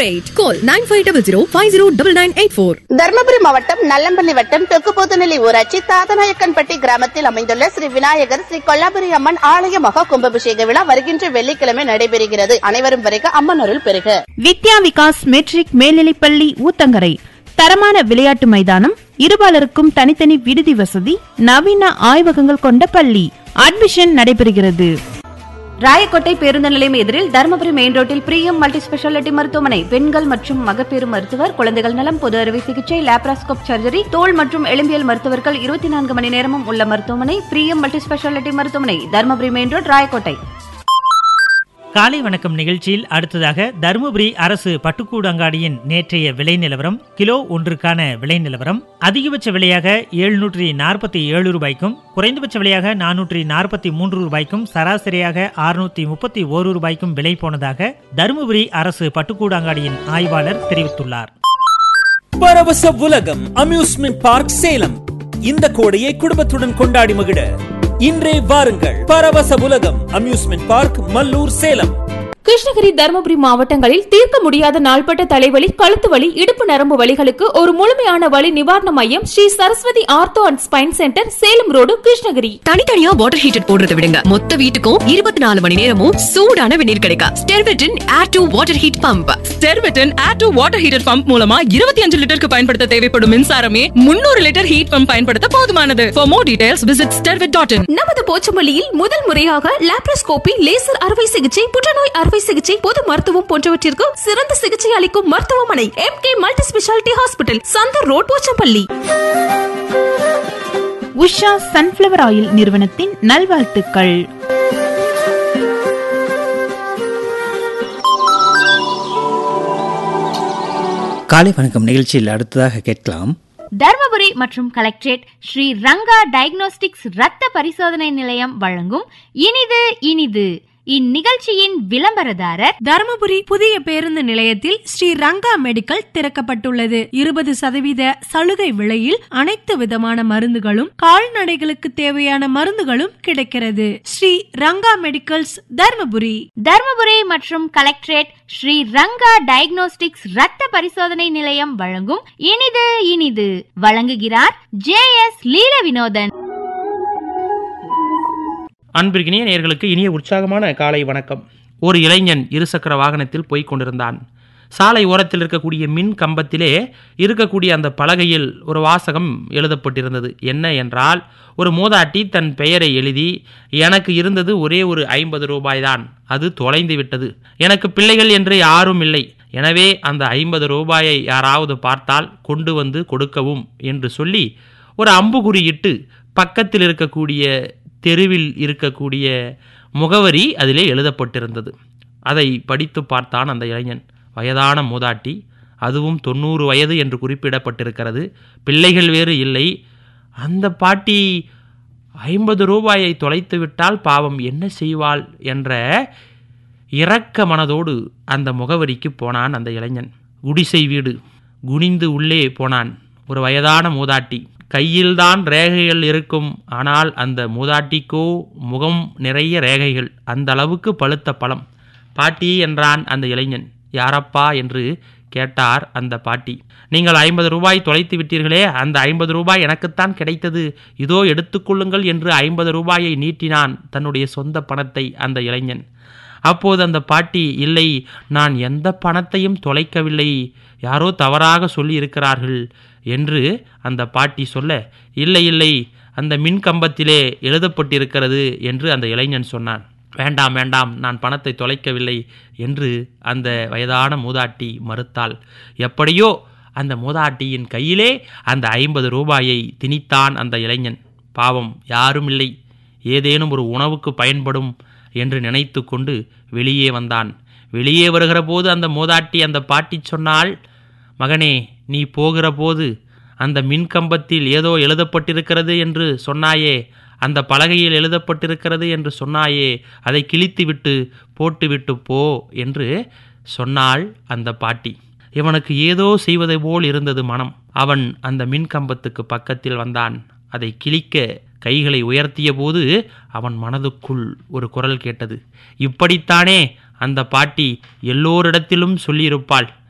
rate. Call 9500 Dharmapuri மாவட்டம் நல்லம்பள்ளி வட்டம் தொக்குபோத்துநிலை ஊராட்சி தாதநாயக்கன்பட்டி கிராமத்தில் அமைந்துள்ள ஸ்ரீ விநாயகர் ஸ்ரீ கொல்லாபுரி அம்மன் ஆலய மகா கும்பாபிஷேக விழா வருகின்ற வெள்ளிக்கிழமை நடைபெறுகிறது அனைவரும் வரைக அம்மன் அருள் பெறுக வித்யா விகாஸ் மெட்ரிக் மேல்நிலைப்பள்ளி ஊத்தங்கரை தரமான விளையாட்டு மைதானம் இருபாலருக்கும் தனித்தனி விடுதி வசதி நவீன ஆய்வகங்கள் கொண்ட பள்ளி அட்மிஷன் நடைபெறுகிறது ராயக்கோட்டை பேருந்து நிலையம் எதிரில் தருமபுரி மெயின் ரோட்டில் பிரியம் மல்டி ஸ்பெஷாலிட்டி மருத்துவமனை பெண்கள் மற்றும் மகப்பேறு மருத்துவர் குழந்தைகள் நலம் பொது அறுவை சிகிச்சை லாப்ராஸ்கோப் சர்ஜரி தோல் மற்றும் எலும்பியல் மருத்துவர்கள் இருபத்தி நான்கு மணி நேரமும் உள்ள மருத்துவமனை பிரியம் மல்டி ஸ்பெஷாலிட்டி மருத்துவமனை தருமபுரி மெயின் ரோட் ராயக்கோட்டை காலை வணக்கம் நிகழ்ச்சியில் அடுத்ததாக தருமபுரி அரசு பட்டுக்கூடு அங்காடியின் நேற்றைய விலை நிலவரம் கிலோ ஒன்றுக்கான விலை நிலவரம் அதிகபட்ச விலையாக எழுநூற்றி நாற்பத்தி ஏழு ரூபாய்க்கும் குறைந்தபட்ச விலையாக நானூற்றி நாற்பத்தி மூன்று ரூபாய்க்கும் சராசரியாக அறுநூத்தி முப்பத்தி ஓரு ரூபாய்க்கும் விலை போனதாக தருமபுரி அரசு பட்டுக்கூடு அங்காடியின் ஆய்வாளர் தெரிவித்துள்ளார் பரவச உலகம் அம்யூஸ்மெண்ட் பார்க் சேலம் இந்த கோடையை குடும்பத்துடன் கொண்டாடி மகிழ இன்றே வாருங்கள் பரவச உலகம் அம்யூஸ்மெண்ட் பார்க் மல்லூர் சேலம் கிருஷ்ணகிரி தருமபுரி மாவட்டங்களில் தீர்க்க முடியாத நாள்பட்ட தலைவலி கழுத்து வலி இடுப்பு நரம்பு வலிகளுக்கு ஒரு முழுமையான வலி நிவாரண மையம் Sri Saraswathi ortho and spine centre Salem road Krishnagiri தனித்தனியா வாட்டர் ஹீட்டர் போடுறத விடுங்க மொத்த வீட்டுக்கும் இருபத்தி நாலு மணி நேரமும் சூடான வெந்நீர் கிடைக்கும் ஸ்டெர்வெட்டின் air to water heat pump ஸ்டெர்வெட்டன் air to water heater pump மூலமா இருபத்தி அஞ்சு லிட்டருக்கு பயன்படுத்த தேவைப்படும் மின்சாரமே முன்னூறு லிட்டர் ஹீட் பம்ப் பயன்படுத்த போதுமானது for more details visit Stervet dot in நமது போச்சமல்லியில் முதல் முறையாக லாப்ரோஸ்கோபி லேசர் அறுவை சிகிச்சை புற்றுநோய் அறுவை சிகிச்சை பொது மருத்துவம் போன்றவற்றிற்கு சிறந்த சிகிச்சை அளிக்கும் மருத்துவமனை M K multi speciality hospital Chandar road Pochampalli Usha sunflower oil நிறுவனத்தின் நல்வாழ்த்துக்கள் காலை வணக்கம் நிகழ்ச்சியில் அடுத்ததாக கேட்கலாம் தர்மபுரி மற்றும் கலெக்டரேட் ஸ்ரீ ரங்கா டயக்னோஸ்டிக்ஸ் ரத்த பரிசோதனை நிலையம் வழங்கும் இனிது இனிது இந்நிகழ்ச்சியின் விளம்பரதாரர் தருமபுரி புதிய பேருந்து நிலையத்தில் ஸ்ரீ ரங்கா மெடிக்கல் திறக்கப்பட்டுள்ளது இருபது சதவீத சலுகை விலையில் அனைத்து விதமான மருந்துகளும் கால்நடைகளுக்கு தேவையான மருந்துகளும் கிடைக்கிறது ஸ்ரீ ரங்கா மெடிக்கல்ஸ் தர்மபுரி தர்மபுரி மற்றும் கலெக்டரேட் ஸ்ரீ ரங்கா டயக்னோஸ்டிக்ஸ் ரத்த பரிசோதனை நிலையம் வழங்கும் இனிது இனிது வழங்குகிறார் ஜே எஸ் லீல வினோதன் அன்பிற்கினிய நேர்களுக்கு இனிய உற்சாகமான காலை வணக்கம் ஒரு இளைஞன் இருசக்கர வாகனத்தில் போய்க் கொண்டிருந்தான் சாலை ஓரத்தில் இருக்கக்கூடிய மின் கம்பத்திலே இருக்கக்கூடிய அந்த பலகையில் ஒரு வாசகம் எழுதப்பட்டிருந்தது என்ன என்றால் ஒரு மூதாட்டி தன் பெயரை எழுதி எனக்கு இருந்தது ஒரே ஒரு ஐம்பது ரூபாய்தான் அது தொலைந்து விட்டது எனக்கு பிள்ளைகள் என்று யாரும் இல்லை எனவே அந்த ஐம்பது ரூபாயை யாராவது பார்த்தால் கொண்டு வந்து கொடுக்கவும் என்று சொல்லி ஒரு அம்புகுறியிட்டு பக்கத்தில் இருக்கக்கூடிய தெருவில் இருக்கக்கூடிய முகவரி அதிலே எழுதப்பட்டிருந்தது அதை படித்து பார்த்தான் அந்த இளைஞன் வயதான மூதாட்டி அதுவும் தொண்ணூறு வயது என்று குறிப்பிடப்பட்டிருக்கிறது பிள்ளைகள் வேறு இல்லை அந்த பாட்டி ஐம்பது ரூபாயை தொலைத்து விட்டால் பாவம் என்ன செய்வாள் என்ற இரக்க மனதோடு அந்த முகவரிக்கு போனான் அந்த இளைஞன் குடிசை வீடு குனிந்து உள்ளே போனான் ஒரு வயதான மூதாட்டி கையில்தான் ரேகைகள் இருக்கும் ஆனால் அந்த மூதாட்டிக்கோ முகம் நிறைய ரேகைகள் அந்த அளவுக்கு பழுத்த பழம் பாட்டி என்றான் அந்த இளைஞன் யாரப்பா என்று கேட்டார் அந்த பாட்டி நீங்கள் ஐம்பது ரூபாய் தொலைத்து விட்டீர்களே அந்த ஐம்பது ரூபாய் எனக்குத்தான் கிடைத்தது இதோ எடுத்துக்கொள்ளுங்கள் என்று ஐம்பது ரூபாயை நீட்டினான் தன்னுடைய சொந்த பணத்தை அந்த இளைஞன் அப்போது அந்த பாட்டி இல்லை நான் எந்த பணத்தையும் தொலைக்கவில்லை யாரோ தவறாக சொல்லி இருக்கிறார்கள் என்று அந்த பாட்டி சொல்ல இல்லை இல்லை அந்த மின் கம்பத்திலே எழுதப்பட்டிருக்கிறது என்று அந்த இளைஞன் சொன்னான் வேண்டாம் வேண்டாம் நான் பணத்தை தொலைக்கவில்லை என்று அந்த வயதான மூதாட்டி மறுத்தாள் எப்படியோ அந்த மூதாட்டியின் கையிலே அந்த ஐம்பது ரூபாயை திணித்தான் அந்த இளைஞன் பாவம் யாரும் இல்லை ஏதேனும் ஒரு உணவுக்கு பயன்படும் என்று நினைத்து கொண்டு வெளியே வந்தான் வெளியே வருகிற போது அந்த மூதாட்டி அந்த பாட்டி சொன்னால் மகனே நீ போகிற போது அந்த மின்கம்பத்தில் ஏதோ எழுதப்பட்டிருக்கிறது என்று சொன்னாயே அந்த பலகையில் எழுதப்பட்டிருக்கிறது என்று சொன்னாயே அதை கிழித்துவிட்டு போட்டுவிட்டு போ என்று சொன்னாள் அந்த பாட்டி இவனுக்கு ஏதோ செய்வதை போல் இருந்தது மனம் அவன் அந்த மின்கம்பத்துக்கு பக்கத்தில் வந்தான் அதை கிழிக்க கைகளை உயர்த்திய போது அவன் மனதுக்குள் ஒரு குரல் கேட்டது இப்படித்தானே அந்த பாட்டி எல்லோரிடத்திலும் சொல்லியிருப்பாள்